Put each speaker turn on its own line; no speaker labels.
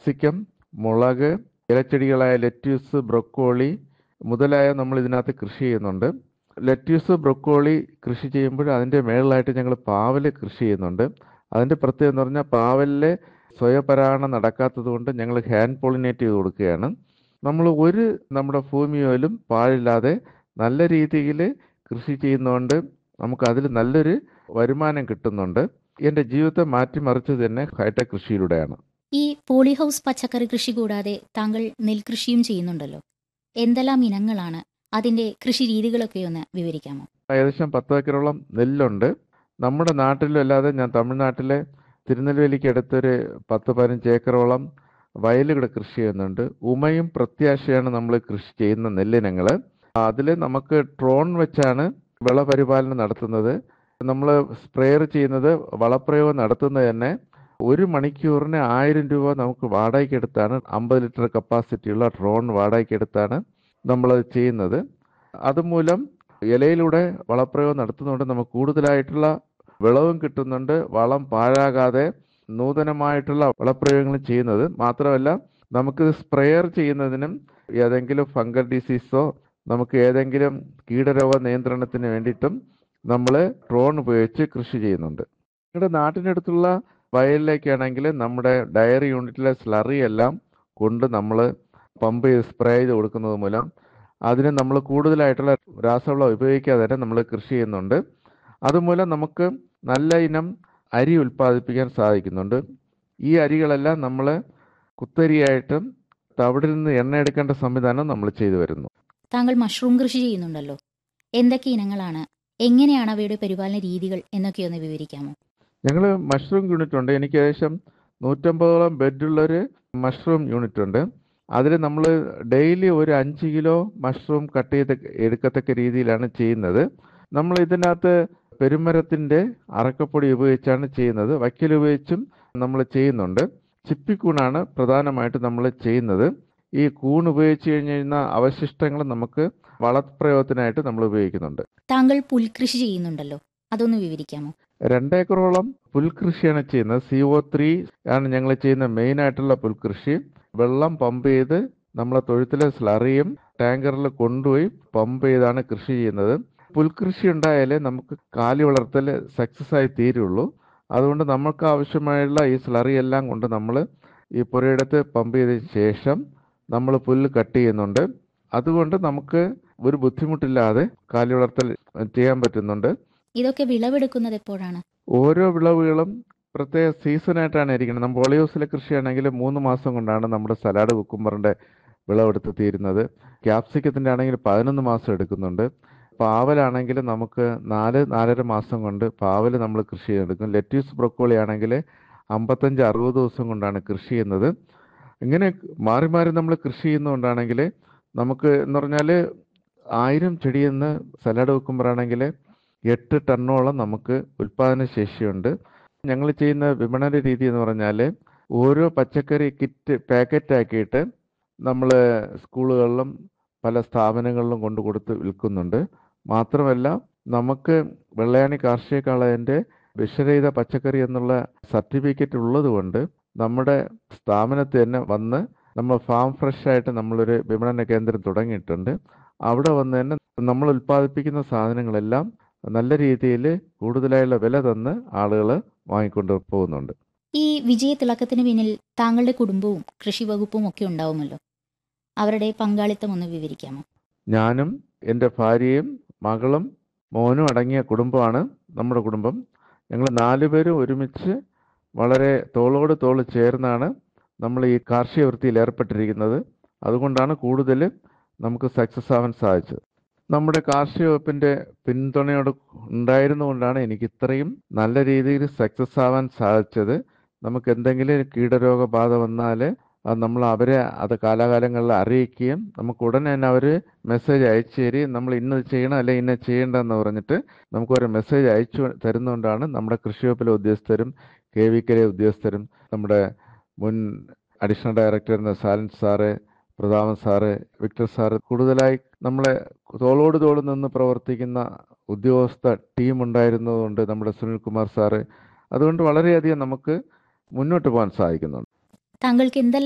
capsicum മുളക് ഇലച്ചെടികളായ lettuce broccoli മുതലായ നമ്മൾ ഇതിനകത്ത് കൃഷി ചെയ്യുന്നുണ്ട് ലെറ്റ്യൂസ് ബ്രൊക്കോളി കൃഷി ചെയ്യുമ്പോൾ അതിൻ്റെ മേളിലായിട്ട് ഞങ്ങൾ പാവല് കൃഷി ചെയ്യുന്നുണ്ട് അതിൻ്റെ പ്രത്യേകത എന്ന് പറഞ്ഞാൽ പാവലിലെ സ്വയപരാഗണം നടക്കാത്തത് കൊണ്ട് ഞങ്ങൾ ഹാൻഡ് പോളിനേറ്റ് ചെയ്ത് കൊടുക്കുകയാണ് നമ്മൾ ഒരു നമ്മുടെ ഭൂമിയോലും പാഴില്ലാതെ നല്ല രീതിയിൽ കൃഷി ചെയ്യുന്നതുകൊണ്ട് നമുക്ക് അതിൽ നല്ലൊരു വരുമാനം കിട്ടുന്നുണ്ട് എൻ്റെ ജീവിതത്തെ മാറ്റിമറിച്ചത് തന്നെ ഹൈടെക് കൃഷിയിലൂടെയാണ്
ഈ പോളി ഹൗസ് പച്ചക്കറി കൃഷി കൂടാതെ താങ്കൾ നെൽകൃഷിയും ചെയ്യുന്നുണ്ടല്ലോ എന്തെല്ലാം ഇനങ്ങളാണ് അതിന്റെ കൃഷി രീതികളൊക്കെ ഒന്ന് വിവരിക്കാമോ
ഏകദേശം പത്ത് ഏക്കറോളം നെല്ലുണ്ട് നമ്മുടെ നാട്ടിലും അല്ലാതെ ഞാൻ തമിഴ്നാട്ടിലെ തിരുനെൽവേലിക്ക് അടുത്തൊരു പത്ത് പതിനഞ്ച് ഏക്കറോളം വയലുകൾ കൃഷി ചെയ്യുന്നുണ്ട് ഉമയും പ്രത്യാശയാണ് നമ്മൾ കൃഷി ചെയ്യുന്ന നെല്ലിനങ്ങൾ അതിൽ നമുക്ക് ഡ്രോൺ വെച്ചാണ് വിളപരിപാലനം നടത്തുന്നത് നമ്മൾ സ്പ്രെയർ ചെയ്യുന്നത് വളപ്രയോഗം നടത്തുന്നത് തന്നെ ഒരു മണിക്കൂറിന് ആയിരം രൂപ നമുക്ക് വാടകയ്ക്ക് എടുത്താണ് അമ്പത് ലിറ്റർ കപ്പാസിറ്റിയുള്ള ഡ്രോൺ വാടകയ്ക്ക് എടുത്താണ് നമ്മളത് ചെയ്യുന്നത് അതുമൂലം ഇലയിലൂടെ വളപ്രയോഗം നടത്തുന്നതുകൊണ്ട് നമുക്ക് കൂടുതലായിട്ടുള്ള വിളവും കിട്ടുന്നുണ്ട് വളം പാഴാകാതെ നൂതനമായിട്ടുള്ള വളപ്രയോഗങ്ങൾ ചെയ്യുന്നത് മാത്രമല്ല നമുക്ക് സ്പ്രെയർ ചെയ്യുന്നതിനും ഏതെങ്കിലും ഫംഗൽ ഡിസീസോ നമുക്ക് ഏതെങ്കിലും കീടരോഗ നിയന്ത്രണത്തിന് വേണ്ടിയിട്ടും നമ്മൾ ഡ്രോൺ ഉപയോഗിച്ച് കൃഷി ചെയ്യുന്നുണ്ട് നിങ്ങളുടെ നാട്ടിനടുത്തുള്ള വയലിലേക്കാണെങ്കിൽ നമ്മുടെ ഡയറി യൂണിറ്റിലെ സ്ലറി എല്ലാം കൊണ്ട് നമ്മൾ പമ്പ് ചെയ്ത് സ്പ്രേ ചെയ്ത് കൊടുക്കുന്നത് മൂലം അതിന് നമ്മൾ കൂടുതലായിട്ടുള്ള രാസവളം ഉപയോഗിക്കാതെ തന്നെ നമ്മൾ കൃഷി ചെയ്യുന്നുണ്ട് അതുമൂലം നമുക്ക് നല്ല ഇനം അരി ഉൽപ്പാദിപ്പിക്കാൻ സാധിക്കുന്നുണ്ട് ഈ അരികളെല്ലാം നമ്മൾ കുത്തരിയായിട്ടും തവിടിൽ നിന്ന് എണ്ണ എടുക്കേണ്ട സംവിധാനം നമ്മൾ ചെയ്തു വരുന്നു
താങ്കൾ മഷ്റൂം കൃഷി ചെയ്യുന്നുണ്ടല്ലോ എന്തൊക്കെ ഇനങ്ങളാണ് എങ്ങനെയാണ് അവയുടെ പരിപാലന രീതികൾ എന്നൊക്കെ ഒന്ന് വിവരിക്കാമോ
ഞങ്ങൾ മഷ്റൂം യൂണിറ്റ് ഉണ്ട് എനിക്ക് ഏകദേശം നൂറ്റമ്പതോളം ബെഡുള്ളൊരു മഷ്റൂം യൂണിറ്റ് ഉണ്ട് അതിൽ നമ്മൾ ഡെയിലി ഒരു അഞ്ച് കിലോ മഷ്റൂം കട്ട് ചെയ്ത് എടുക്കത്തക്ക രീതിയിലാണ് ചെയ്യുന്നത് നമ്മൾ ഇതിനകത്ത് പെരുമരത്തിൻ്റെ അറക്കപ്പൊടി ഉപയോഗിച്ചാണ് ചെയ്യുന്നത് വയ്ക്കൽ ഉപയോഗിച്ചും നമ്മൾ ചെയ്യുന്നുണ്ട് ചിപ്പിക്കൂണാണ് പ്രധാനമായിട്ട് നമ്മൾ ചെയ്യുന്നത് ഈ കൂൺ ഉപയോഗിച്ച് കഴിഞ്ഞ് കഴിഞ്ഞാൽ അവശിഷ്ടങ്ങൾ നമുക്ക് വളപ്രയോഗത്തിനായിട്ട് നമ്മൾ ഉപയോഗിക്കുന്നുണ്ട്
താങ്കൾ പുൽകൃഷി ചെയ്യുന്നുണ്ടല്ലോ അതൊന്ന് വിവരിക്കാമോ
രണ്ടേക്കറോളം പുൽകൃഷിയാണ് ചെയ്യുന്നത് സി ഒ ത്രീ ആണ് ഞങ്ങൾ ചെയ്യുന്ന മെയിൻ ആയിട്ടുള്ള പുൽകൃഷി വെള്ളം പമ്പ് ചെയ്ത് നമ്മളെ തൊഴുത്തിലെ സ്ലറിയും ടാങ്കറിൽ കൊണ്ടുപോയി പമ്പ് ചെയ്താണ് കൃഷി ചെയ്യുന്നത് പുൽകൃഷി ഉണ്ടായാലേ നമുക്ക് കാലി വളർത്തൽ സക്സസ് ആയി തീരുള്ളൂ അതുകൊണ്ട് നമുക്ക് ആവശ്യമായുള്ള ഈ സ്ലറി എല്ലാം കൊണ്ട് നമ്മൾ ഈ പുരയിടത്ത് പമ്പ് ചെയ്തതിന് ശേഷം നമ്മൾ പുല്ല് കട്ട് ചെയ്യുന്നുണ്ട് അതുകൊണ്ട് നമുക്ക് ഒരു ബുദ്ധിമുട്ടില്ലാതെ കാലി വളർത്തൽ ചെയ്യാൻ പറ്റുന്നുണ്ട്
ഇതൊക്കെ വിളവെടുക്കുന്നത് എപ്പോഴാണ്
ഓരോ വിളവുകളും പ്രത്യേക സീസണായിട്ടാണ് ഇരിക്കുന്നത് നമ്മൾ ഒളിയോസിലെ കൃഷിയാണെങ്കിൽ മൂന്ന് മാസം കൊണ്ടാണ് നമ്മുടെ സലാഡ് കുക്കുംബറിൻ്റെ വിളവെടുത്ത് തീരുന്നത് ക്യാപ്സിക്കത്തിൻ്റെ ആണെങ്കിൽ പതിനൊന്ന് മാസം എടുക്കുന്നുണ്ട് പാവലാണെങ്കിൽ നമുക്ക് നാല് നാലര മാസം കൊണ്ട് പാവൽ നമ്മൾ കൃഷി ചെയ്തെടുക്കും ലെറ്റ്യൂസ് ബ്രൊക്കോളി ആണെങ്കിൽ അമ്പത്തഞ്ച് അറുപത് ദിവസം കൊണ്ടാണ് കൃഷി ചെയ്യുന്നത് ഇങ്ങനെ മാറി മാറി നമ്മൾ കൃഷി ചെയ്യുന്നതുകൊണ്ടാണെങ്കിൽ നമുക്ക് എന്ന് പറഞ്ഞാൽ ആയിരം ചെടിയിൽ നിന്ന് സലാഡ് വെക്കുമ്പോഴാണെങ്കിൽ എട്ട് ടണ്ണോളം നമുക്ക് ഉൽപ്പാദന ശേഷിയുണ്ട് ഞങ്ങൾ ചെയ്യുന്ന വിപണന രീതി എന്ന് പറഞ്ഞാൽ ഓരോ പച്ചക്കറി കിറ്റ് പാക്കറ്റ് ആക്കിയിട്ട് നമ്മൾ സ്കൂളുകളിലും പല സ്ഥാപനങ്ങളിലും കൊണ്ടു കൊടുത്ത് വിൽക്കുന്നുണ്ട് മാത്രമല്ല നമുക്ക് വെള്ളയാണി കാർഷിക കളയൻ്റെ വിഷരഹിത പച്ചക്കറി എന്നുള്ള സർട്ടിഫിക്കറ്റ് ഉള്ളത് കൊണ്ട് നമ്മുടെ സ്ഥാപനത്തിൽ തന്നെ വന്ന് നമ്മൾ ഫാം ഫ്രഷ് ആയിട്ട് നമ്മളൊരു വിപണന കേന്ദ്രം തുടങ്ങിയിട്ടുണ്ട് അവിടെ വന്ന് തന്നെ നമ്മൾ ഉൽപ്പാദിപ്പിക്കുന്ന സാധനങ്ങളെല്ലാം നല്ല രീതിയിൽ കൂടുതലായുള്ള വില തന്ന് ആളുകൾ വാങ്ങിക്കൊണ്ട് പോകുന്നുണ്ട്
ഈ വിജയത്തിളക്കത്തിന് പിന്നിൽ താങ്കളുടെ കുടുംബവും കൃഷി വകുപ്പും ഒക്കെ ഉണ്ടാവുമല്ലോ അവരുടെ പങ്കാളിത്തം ഒന്ന് വിവരിക്കാമോ
ഞാനും എൻ്റെ ഭാര്യയും മകളും മോനും അടങ്ങിയ കുടുംബമാണ് നമ്മുടെ കുടുംബം ഞങ്ങൾ നാലുപേരും ഒരുമിച്ച് വളരെ തോളോട് തോൾ ചേർന്നാണ് നമ്മൾ ഈ കാർഷിക വൃത്തിയിൽ ഏർപ്പെട്ടിരിക്കുന്നത് അതുകൊണ്ടാണ് കൂടുതൽ നമുക്ക് സക്സസ് ആവാൻ സാധിച്ചത് നമ്മുടെ കാർഷിക വകുപ്പിൻ്റെ പിന്തുണയോട് ഉണ്ടായിരുന്നുകൊണ്ടാണ് എനിക്ക് ഇത്രയും നല്ല രീതിയിൽ സക്സസ് ആവാൻ സാധിച്ചത് നമുക്ക് എന്തെങ്കിലും കീടരോഗബാധ വന്നാൽ അത് നമ്മൾ അവരെ അത് കാലാകാലങ്ങളിൽ അറിയിക്കുകയും നമുക്ക് ഉടനെ തന്നെ അവർ മെസ്സേജ് അയച്ചു തരികയും നമ്മൾ ഇന്നത് ചെയ്യണം അല്ലെങ്കിൽ ഇന്നത് ചെയ്യേണ്ടതെന്ന് പറഞ്ഞിട്ട് നമുക്ക് ഒരു മെസ്സേജ് അയച്ചു തരുന്നതുകൊണ്ടാണ് നമ്മുടെ കൃഷി വകുപ്പിലെ ഉദ്യോഗസ്ഥരും കെ വി കെ ഉദ്യോഗസ്ഥരും നമ്മുടെ മുൻ അഡീഷണൽ ഡയറക്ടർ എന്ന Salan sir Prathapan sir Victor sir കൂടുതലായി നമ്മളെ തോളോട് തോൾ നിന്ന് പ്രവർത്തിക്കുന്ന ഉദ്യോഗസ്ഥ ടീം ഉണ്ടായിരുന്നതുകൊണ്ട് നമ്മുടെ സുനിൽകുമാർ സാറ് അതുകൊണ്ട് വളരെയധികം നമുക്ക് മുന്നോട്ട് പോകാൻ സാധിക്കുന്നുണ്ട്
താങ്കൾക്ക് എന്തെല്ലാം